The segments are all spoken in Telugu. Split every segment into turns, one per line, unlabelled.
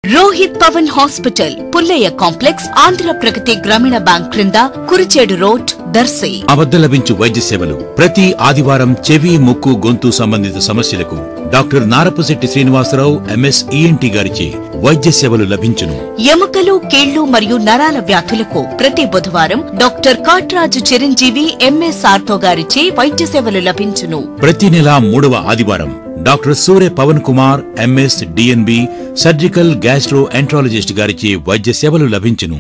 Rohit Pavan hospital Pullaiah complex Andhra Pragathi Grameena bank క్రింద కురిచేడు రోడ్ దర్శి
అబద్ధ లభించు వైద్య సేవలు ప్రతి ఆదివారం చెవి ముక్కు గొంతు సంబంధిత సమస్యలకు doctor Narapasetti Srinivasarao MS ENT గారిచే వైద్య సేవలు లభించును
ఎముకలు కీళ్లు మరియు నరాల వ్యాధులకు ప్రతి బుధవారం doctor Katraju Chiranjeevi MS ortho గారిచే వైద్య సేవలు లభించును
ప్రతి నెల మూడవ ఆదివారం doctor Surya Pavan Kumar MS DNB surgical gastroenterologist గారిచే వైద్య సేవలు లభించును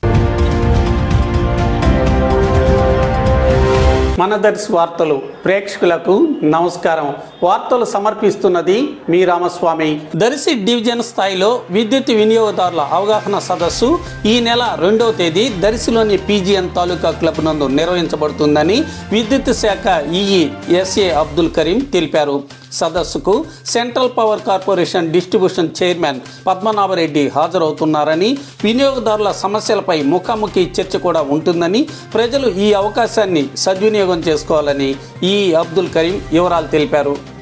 మన దర్శి వార్తలు ప్రేక్షకులకు నమస్కారం వార్తలు సమర్పిస్తున్నది మీ రామస్వామి దర్శి డివిజన్ స్థాయిలో విద్యుత్ వినియోగదారుల అవగాహన సదస్సు ఈ నెల రెండవ తేదీ దర్శిలోని పీజీఎన్ తాలూకా క్లబ్ నందు నిర్వహించబడుతుందని విద్యుత్ శాఖ ఈఈ ఎస్ఏ అబ్దుల్ కరీం తెలిపారు సదస్సుకు central power corporation distribution chairman Padmanabhareddy హాజరవుతున్నారని వినియోగదారుల సమస్యలపై ముఖాముఖి చర్చ కూడా ఉంటుందని ప్రజలు ఈ అవకాశాన్ని సద్వినియోగం చేసుకోవాలని ఈ అబ్దుల్ కరీం వివరాలు తెలిపారు